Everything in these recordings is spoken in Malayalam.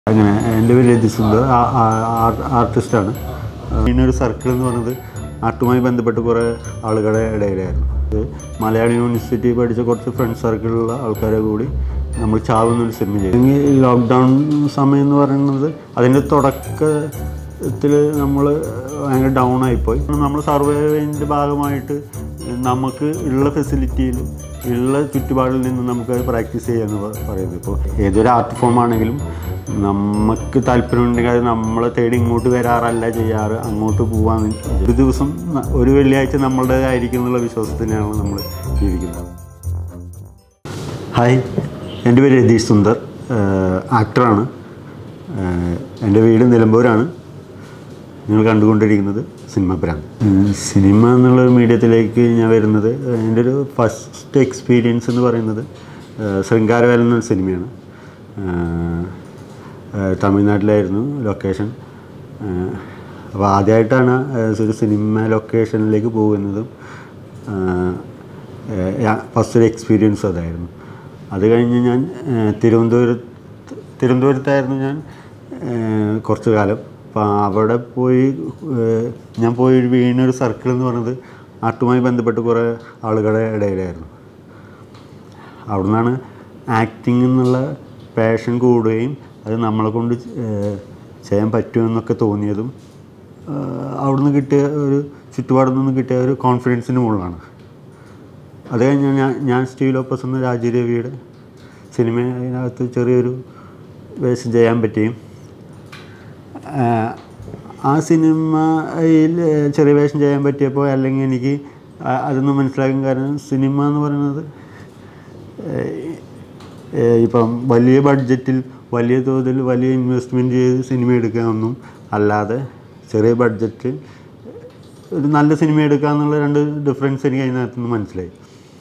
അങ്ങനെ എൻ്റെ പേര് രജിത് സുന്ദർ ആർട്ടിസ്റ്റാണ് ഒരു സർക്കിൾ എന്ന് പറയുന്നത് ആർട്ടുമായി ബന്ധപ്പെട്ട് കുറേ ആളുകളുടെ ഇടയിലായിരുന്നു ഇത് മലയാള യൂണിവേഴ്സിറ്റി പഠിച്ച കുറച്ച് ഫ്രണ്ട് സർക്കിളിലുള്ള ആൾക്കാരെ കൂടി നമ്മൾ ചാവുന്നൊരു സിനിമ ചെയ്തു ഈ ലോക്ക്ഡൗൺ സമയം എന്ന് പറയുന്നത് അതിൻ്റെ തുടക്കത്തിൽ നമ്മൾ ഭയങ്കര ഡൗൺ ആയിപ്പോയി നമ്മൾ സർവൈവിൻ്റെ ഭാഗമായിട്ട് നമുക്ക് ഉള്ള ഫെസിലിറ്റിയിൽ ഉള്ള ചുറ്റുപാടിൽ നിന്ന് നമുക്ക് പ്രാക്ടീസ് ചെയ്യാന്ന് പ- പറയുന്നത് ഇപ്പോൾ ഏതൊരു ആർട്ട് ഫോം ആണെങ്കിലും നമുക്ക് താല്പര്യമുണ്ടെങ്കിൽ അത് നമ്മളെ തേടി ഇങ്ങോട്ട് വരാറല്ല ചെയ്യാറ് അങ്ങോട്ട് പോകാൻ ഒരു ദിവസം ന- ഒരു വെള്ളിയാഴ്ച നമ്മളുടേതായിരിക്കും എന്നുള്ള വിശ്വാസത്തിലാണ് നമ്മൾ ജീവിക്കുന്നത് ഹായ് എൻ്റെ പേര് രതീഷ് സുന്ദർ ആക്ടറാണ് എൻ്റെ വീട് നിലമ്പൂരാണ് നിങ്ങൾ കണ്ടുകൊണ്ടിരിക്കുന്നത് സിനിമ പ്രാന്ത് ഉം, സിനിമ എന്നുള്ള ഒരു മീഡിയത്തിലേക്ക് ഞാൻ വരുന്നത് ഏഹ്, എൻ്റെ ഒരു ഫസ്റ്റ് എക്സ്പീരിയൻസ് എന്ന് പറയുന്നത് ഏഹ്, ശൃംഗാരവേലൻ എന്നൊരു സിനിമയാണ് ഏഹ്, ഏഹ്, തമിഴ്നാട്ടിലായിരുന്നു ലൊക്കേഷൻ അപ്പോൾ ആദ്യമായിട്ടാണ് ഏഹ്, ഒരു സിനിമ ലൊക്കേഷനിലേക്ക് പോകുന്നതും ഫസ്റ്റ് ഒരു എക്സ്പീരിയൻസ് അതായിരുന്നു അത് കഴിഞ്ഞ് ഞാൻ ഏഹ്, തിരുവനന്തപുരത്ത് തിരുവനന്തപുരത്തായിരുന്നു ഞാൻ ഏഹ്, കുറച്ച് കാലം അപ്പോൾ അവിടെ പോയി ഏഹ്, ഞാൻ പോയി വീണൊരു സർക്കിൾ എന്ന് പറയുന്നത് ആർട്ടുമായി ബന്ധപ്പെട്ട് കുറേ ആളുകളുടെ ഇടയിലായിരുന്നു അവിടെ നിന്നാണ് ആക്ടിങ് എന്നുള്ള പാഷൻ കൂടുകയും അത് നമ്മളെ കൊണ്ട് ഏഹ്, ചെയ്യാൻ പറ്റുമെന്നൊക്കെ തോന്നിയതും ഏഹ്, അവിടുന്ന് കിട്ടിയ ഒരു ചുറ്റുപാടിൽ നിന്ന് കിട്ടിയ ഒരു കോൺഫിഡൻസിന് മുകളിലാണ് അത് കഴിഞ്ഞ് ഞാൻ ഞാൻ സ്റ്റീവ് ലോപ്പസ് എന്ന രാജീവ് രവിയുടെ സിനിമ അതിനകത്ത് ചെറിയൊരു വേഷം ചെയ്യാൻ പറ്റിയും ആഹ് ആ സിനിമയിൽ ചെറിയ വേഷം ചെയ്യാൻ പറ്റിയപ്പോൾ അല്ലെങ്കിൽ എനിക്ക് ആ- അതൊന്നും മനസ്സിലാക്കാൻ കാരണം സിനിമ എന്ന് പറയുന്നത് ഏഹ് ഏഹ് ഇപ്പം വലിയ ബഡ്ജറ്റിൽ വലിയ തോതിൽ വലിയ ഇൻവെസ്റ്റ്മെൻറ്റ് ചെയ്ത് സിനിമ എടുക്കാനൊന്നും അല്ലാതെ ചെറിയ ബഡ്ജറ്റിൽ ഒരു നല്ല സിനിമ എടുക്കുക എന്നുള്ള രണ്ട് ഡിഫറൻസ് എനിക്ക് അതിനകത്ത് നിന്ന് മനസ്സിലായി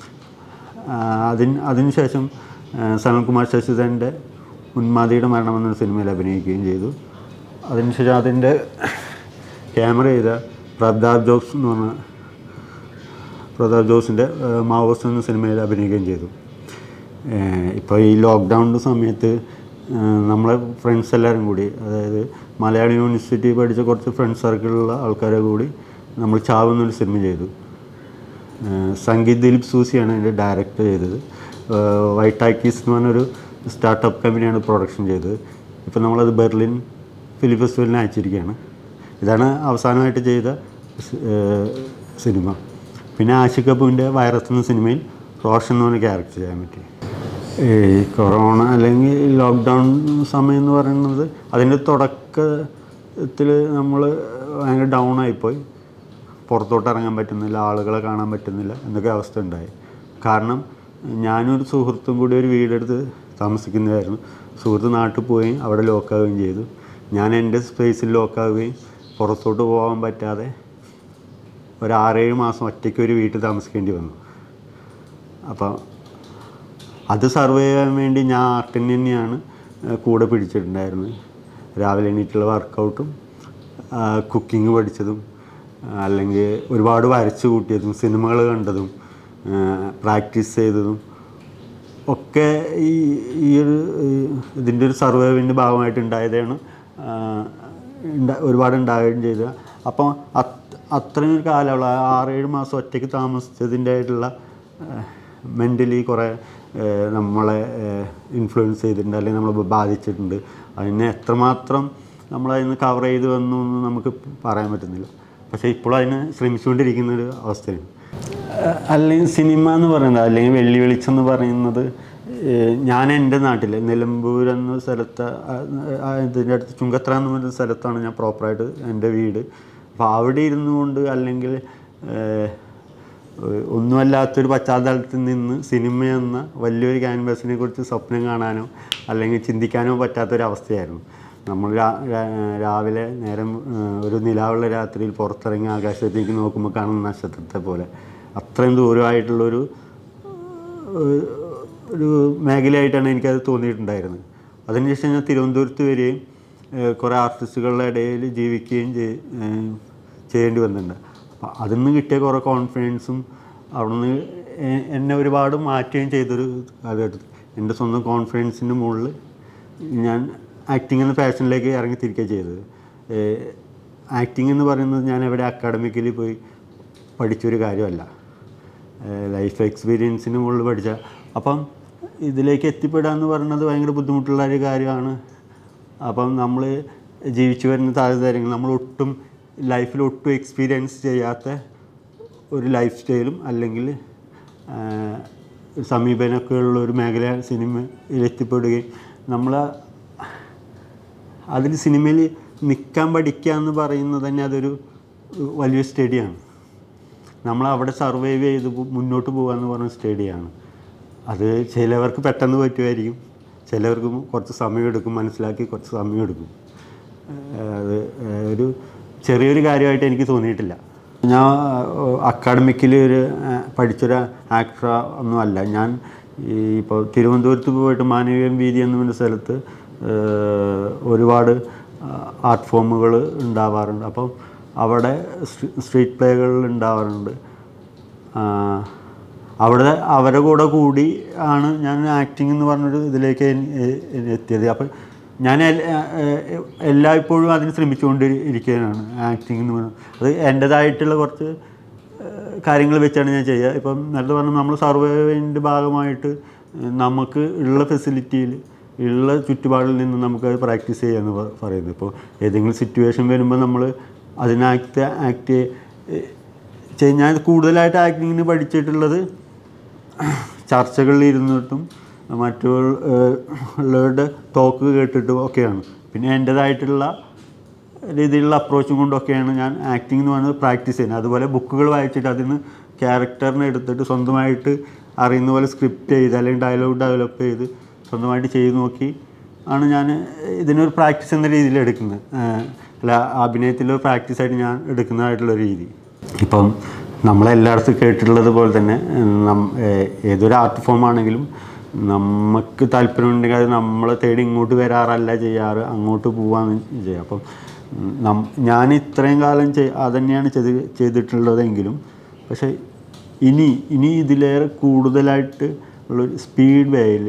ആഹ് അതിന് അതിനുശേഷം ആഹ് സനൽകുമാർ ശശിധരൻ്റെ ഉന്മാദിയുടെ മരണം എന്ന സിനിമയിൽ അഭിനയിക്കുകയും ചെയ്തു അതിനുശേഷം അതിൻ്റെ ക്യാമറ ചെയ്ത പ്രതാപ് ജോസ് എന്ന് പറഞ്ഞ പ്രതാപ് ജോസിൻ്റെ മാവോസ് എന്ന സിനിമയിൽ അഭിനയിക്കുകയും ചെയ്തു ഇപ്പോൾ ഈ ലോക്ക്ഡൗണിൻ്റെ സമയത്ത് ഏഹ് നമ്മളെ ഫ്രണ്ട്സ് എല്ലാവരും കൂടി അതായത് മലയാള യൂണിവേഴ്സിറ്റി പഠിച്ച കുറച്ച് ഫ്രണ്ട് സർക്കിളിലുള്ള ആൾക്കാരെ കൂടി നമ്മൾ ചാവുന്നൊരു സിനിമ ചെയ്തു ഏഹ് സംഗീത് ദിലീപ് സൂസിയാണ് ഇതിൻ്റെ ഡയറക്റ്റ് ചെയ്തത് ഏഹ് വൈറ്റ് ടാക്കീസ് എന്ന് പറഞ്ഞൊരു സ്റ്റാർട്ടപ്പ് കമ്പനിയാണ് പ്രൊഡക്ഷൻ ചെയ്തത് ഇപ്പോൾ നമ്മളത് ബെർലിൻ ഫിലിം ഫെസ്റ്റിവലിന് അയച്ചിരിക്കുകയാണ് ഇതാണ് അവസാനമായിട്ട് ചെയ്ത സ്- ഏഹ് സിനിമ പിന്നെ ആഷിഖ് കപൂറിൻ്റെ വൈറസ് എന്ന സിനിമയിൽ റോഷൻ എന്ന് പറഞ്ഞ ക്യാരക്ടർ ചെയ്യാൻ പറ്റി ഈ കൊറോണ അല്ലെങ്കിൽ ലോക്ക്ഡൗൺ സമയം എന്ന് പറയുന്നത് അതിൻ്റെ തുടക്കത്തിൽ നമ്മൾ ഭയങ്കര ഡൗൺ ആയിപ്പോയി പുറത്തോട്ട് ഇറങ്ങാൻ പറ്റുന്നില്ല ആളുകളെ കാണാൻ പറ്റുന്നില്ല എന്നൊക്കെ അവസ്ഥ ഉണ്ടായി കാരണം ഞാനൊരു സുഹൃത്തും കൂടി ഒരു വീടെടുത്ത് താമസിക്കുന്നതായിരുന്നു സുഹൃത്ത് നാട്ടിൽ പോവുകയും അവിടെ ലോക്കാവുകയും ചെയ്തു ഞാൻ എൻ്റെ സ്പേസിൽ ലോക്കാവുകയും പുറത്തോട്ട് പോകാൻ പറ്റാതെ ഒരു ആറേഴ് മാസം ഒറ്റയ്ക്ക് ഒരു വീട്ടിൽ താമസിക്കേണ്ടി വന്നു അപ്പം അത് സർവേ ചെയ്യാൻ വേണ്ടി ഞാൻ ആർട്ടിന് തന്നെയാണ് ഏഹ്, കൂടെ പിടിച്ചിട്ടുണ്ടായിരുന്നത് രാവിലെ എണീറ്റുള്ള വർക്കൗട്ടും കുക്കിംഗ് പഠിച്ചതും ആ, അല്ലെങ്കിൽ ഒരുപാട് വരച്ചു കൂട്ടിയതും സിനിമകൾ കണ്ടതും പ്രാക്ടീസ് ചെയ്തതും ഒക്കെ ഈ ഈ ഒരു ഈ ഇതിൻ്റെ ഒരു സർവൈവിൻ്റെ ഭാഗമായിട്ട് ഉണ്ടായതാണ് ആ, ഉണ്ടാ- ഒരുപാട് ഉണ്ടാവുകയും ചെയ്തത് അപ്പോൾ അത് അത്രയും ഒരു കാലമുള്ള ആ ആറേഴ് മാസം ഒറ്റയ്ക്ക് താമസിച്ചതിൻ്റെ ആയിട്ടുള്ള മെൻ്റലി കുറേ ആ, നമ്മളെ ഇൻഫ്ലുവൻസ് ചെയ്തിട്ടുണ്ട് അല്ലെങ്കിൽ നമ്മളെ ബാധിച്ചിട്ടുണ്ട് അതിനെ എത്രമാത്രം നമ്മളതിന് കവർ ചെയ്ത് വന്നു എന്ന് നമുക്ക് പറയാൻ പറ്റുന്നില്ല പക്ഷേ ഇപ്പോഴും അതിന് ശ്രമിച്ചുകൊണ്ടിരിക്കുന്ന ഒരു അവസ്ഥയാണ് ഏഹ് അല്ലെങ്കിൽ സിനിമ എന്ന് പറയുന്നത് അല്ലെങ്കിൽ വെള്ളി വെളിച്ചം എന്ന് പറയുന്നത് ഏഹ് ഞാൻ എൻ്റെ നാട്ടിൽ നിലമ്പൂർ എന്ന സ്ഥലത്ത് ആ- ആ ഇതിൻ്റെ അടുത്ത് ചുങ്കത്ര എന്ന് പറയുന്ന സ്ഥലത്താണ് ഞാൻ പ്രോപ്പറായിട്ട് എൻ്റെ വീട് അപ്പോൾ അവിടെ ഇരുന്നു കൊണ്ട് അല്ലെങ്കിൽ ഏഹ് ഒന്നുമല്ലാത്തൊരു പശ്ചാത്തലത്തിൽ നിന്ന് സിനിമ എന്ന വലിയൊരു ക്യാൻവാസിനെ കുറിച്ച് സ്വപ്നം കാണാനോ അല്ലെങ്കിൽ ചിന്തിക്കാനോ പറ്റാത്തൊരവസ്ഥയായിരുന്നു നമ്മൾ രാ- രാ- രാവിലെ നേരം ഏഹ്, ഒരു നിലാവുള്ള രാത്രിയിൽ പുറത്തിറങ്ങി ആകാശത്തേക്ക് നോക്കുമ്പോൾ കാണുന്ന നക്ഷത്രത്തെ പോലെ അത്രയും ദൂരമായിട്ടുള്ളൊരു ഏഹ്, ഒരു മേഖലയായിട്ടാണ് എനിക്കത് തോന്നിയിട്ടുണ്ടായിരുന്നത് അതിനുശേഷം ഞാൻ തിരുവനന്തപുരത്ത് വരികയും ഏഹ്, കുറേ ആർട്ടിസ്റ്റുകളുടെ ഇടയിൽ ജീവിക്കുകയും ചെയ് ഏഹ്, ചെയ്യേണ്ടി വന്നിട്ടുണ്ട് അപ്പം അതിൽ നിന്ന് കിട്ടിയ കുറേ കോൺഫിഡൻസും അവിടുന്ന് എ- എന്നെ ഒരുപാട് മാറ്റുകയും ചെയ്തൊരു കാലഘട്ടത്തിൽ എൻ്റെ സ്വന്തം കോൺഫിഡൻസിൻ്റെ മുകളിൽ ഞാൻ ആക്ടിങ് എന്ന പാഷനിലേക്ക് ഇറങ്ങി തിരിക്കുക ചെയ്തത് ആക്ടിങ് എന്ന് പറയുന്നത് ഞാൻ എവിടെ അക്കാഡമിക്കലി പോയി പഠിച്ചൊരു കാര്യമല്ല ലൈഫ് എക്സ്പീരിയൻസിന് മുകളിൽ പഠിച്ച അപ്പം ഇതിലേക്ക് എത്തിപ്പെടുക എന്ന് പറയുന്നത് ഭയങ്കര ബുദ്ധിമുട്ടുള്ള ഒരു കാര്യമാണ് അപ്പം നമ്മൾ ജീവിച്ചു വരുന്ന സാഹചര്യങ്ങൾ നമ്മൾ ഒട്ടും ലൈഫിൽ ഒട്ടും എക്സ്പീരിയൻസ് ചെയ്യാത്ത ഒരു ലൈഫ് സ്റ്റൈലും അല്ലെങ്കിൽ ആ, സമീപനമൊക്കെ ഉള്ള ഒരു മേഖല സിനിമയിൽ എത്തിപ്പെടുകയും നമ്മൾ അതിൽ സിനിമയിൽ നിൽക്കാൻ പഠിക്കുക എന്ന് പറയുന്നത് തന്നെ അതൊരു വലിയ സ്റ്റഡിയാണ് നമ്മൾ അവിടെ സർവൈവ് ചെയ്ത് പോ- മുന്നോട്ട് പോകുക എന്ന് പറഞ്ഞ സ്റ്റഡിയാണ് അത് ചിലവർക്ക് പെട്ടെന്ന് പറ്റുമായിരിക്കും ചിലവർക്ക് കുറച്ച് സമയം എടുക്കും മനസ്സിലാക്കി കുറച്ച് സമയം എടുക്കും ഏഹ് അത് ഏഹ് ഒരു ചെറിയൊരു കാര്യമായിട്ട് എനിക്ക് തോന്നിയിട്ടില്ല ഞാൻ അക്കാഡമിക്കലി ഒരു ഏഹ് പഠിച്ചൊരു ആക്ടർ ഒന്നും അല്ല ഞാൻ ഈ ഇപ്പോൾ തിരുവനന്തപുരത്ത് പോയിട്ട് മാനവീയം വീതി എന്ന് പറഞ്ഞ സ്ഥലത്ത് ഏഹ് ഒരുപാട് ആർട്ട് ഫോമുകൾ ഉണ്ടാവാറുണ്ട് അപ്പം അവിടെ സ്ട്രീറ്റ് പ്ലേകൾ ഉണ്ടാവാറുണ്ട് ആ, അവിടെ അവരുടെ കൂടെ കൂടി ആണ് ഞാൻ ആക്ടിങ് എന്ന് പറഞ്ഞൊരു ഇതിലേക്ക് എൻ- എ- എത്തിയത് അപ്പം ഞാൻ എൽ- ഏഹ് എല്ലായ്പ്പോഴും അതിന് ശ്രമിച്ചുകൊണ്ട് ഇരിക്കുകയാണ് ആക്ടിങ് എന്ന് പറയുന്നത് അത് എൻ്റേതായിട്ടുള്ള കുറച്ച് കാര്യങ്ങൾ വെച്ചാണ് ഞാൻ ചെയ്യുക ഇപ്പം നേരത്തെ പറഞ്ഞാൽ നമ്മൾ സർവൈവിൻ്റെ ഭാഗമായിട്ട് നമുക്ക് ഉള്ള ഫെസിലിറ്റിയിൽ ഉള്ള ചുറ്റുപാടിൽ നിന്ന് നമുക്ക് അത് പ്രാക്ടീസ് ചെയ്യാമെന്ന് പ- പറയുന്നത് ഇപ്പോൾ ഏതെങ്കിലും സിറ്റുവേഷൻ വരുമ്പോൾ നമ്മൾ അതിനാക്ട് ആക്ട് ചെയ് ഞാൻ കൂടുതലായിട്ട് ആക്ടിങ്ങിന് പഠിച്ചിട്ടുള്ളത് ചർച്ചകളിൽ ഇരുന്നിട്ടും മറ്റുള്ളവരുടെ ടോക്ക് കേട്ടിട്ടും ഒക്കെയാണ് പിന്നെ എൻ്റേതായിട്ടുള്ള രീതിയിലുള്ള അപ്രോച്ചും കൊണ്ടൊക്കെയാണ് ഞാൻ ആക്ടിംഗ് എന്ന് പറയുന്നത് പ്രാക്ടീസ് ചെയ്യുന്നത് അതുപോലെ ബുക്കുകൾ വായിച്ചിട്ട് അതിൽ നിന്ന് ക്യാരക്ടറിനെ എടുത്തിട്ട് സ്വന്തമായിട്ട് അറിയുന്ന പോലെ സ്ക്രിപ്റ്റ് ചെയ്ത് അല്ലെങ്കിൽ ഡയലോഗ് ഡെവലപ്പ് ചെയ്ത് സ്വന്തമായിട്ട് ചെയ്ത് നോക്കി ആണ് ഞാൻ ഇതിനൊരു പ്രാക്ടീസ് എന്ന രീതിയിൽ എടുക്കുന്നത് ഏഹ് അല്ല അഭിനയത്തിലൊരു പ്രാക്ടീസായിട്ട് ഞാൻ എടുക്കുന്നതായിട്ടുള്ള രീതി ഇപ്പം നമ്മളെല്ലായിടത്തും കേട്ടിട്ടുള്ളത് പോലെ തന്നെ ഉം, നം- ഏഹ് ഏതൊരു ആർട്ട് ഫോം ആണെങ്കിലും നമുക്ക് താല്പര്യമുണ്ടെങ്കിൽ അത് നമ്മളെ തേടി ഇങ്ങോട്ട് വരാറല്ല ചെയ്യാറ് അങ്ങോട്ട് പോവാന്ന് ചെയ്യുക അപ്പം ഉം, നം- ഞാൻ ഇത്രയും കാലം ചെയ് അതുതന്നെയാണ് ചെയ്ത് ചെയ്തിട്ടുള്ളതെങ്കിലും പക്ഷേ ഇനി ഇനി ഇതിലേറെ കൂടുതലായിട്ട് ഉള്ളൊരു സ്പീഡ് വേയിൽ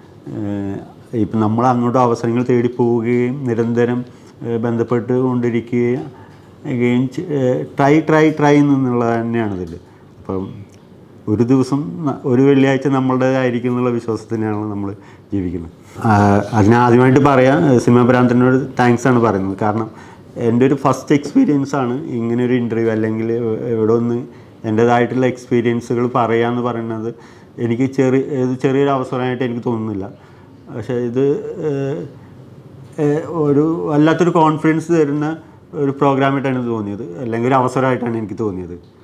ഇപ്പം നമ്മൾ അങ്ങോട്ട് അവസരങ്ങൾ തേടി പോവുകയും നിരന്തരം ഏഹ് ബന്ധപ്പെട്ട് കൊണ്ടിരിക്കുകയും again ചെ- ഏഹ് ട്രൈ ട്രൈ ട്രൈ എന്നുള്ളത് തന്നെയാണ് ഇതിൽ അപ്പം ഒരു ദിവസം ന- ഒരു വെള്ളിയാഴ്ച നമ്മളുടേതായിരിക്കും എന്നുള്ള വിശ്വാസത്തിനാണ് നമ്മൾ ജീവിക്കുന്നത് ആഹ് അതിനാദ്യമായിട്ട് പറയാം ഏഹ് സിനിമ ഭ്രാന്തനോട് താങ്ക്സ് ആണ് പറയുന്നത് കാരണം എൻ്റെ ഒരു ഫസ്റ്റ് എക്സ്പീരിയൻസ് ആണ് ഇങ്ങനെ ഒരു ഇൻ്റർവ്യൂ അല്ലെങ്കിൽ എവിടെ ഒന്ന് എൻ്റേതായിട്ടുള്ള എക്സ്പീരിയൻസുകൾ പറയാമെന്ന് പറയുന്നത് എനിക്ക് ചെറിയ ഇത് ചെറിയൊരു അവസരമായിട്ട് എനിക്ക് തോന്നുന്നില്ല പക്ഷേ ഇത് ഏഹ്, ഏഹ്, ഒരു വല്ലാത്തൊരു കോൺഫിഡൻസ് തരുന്ന ഒരു പ്രോഗ്രാമായിട്ടാണ് ഇത് തോന്നിയത് അല്ലെങ്കിൽ ഒരു അവസരമായിട്ടാണ് എനിക്ക് തോന്നിയത്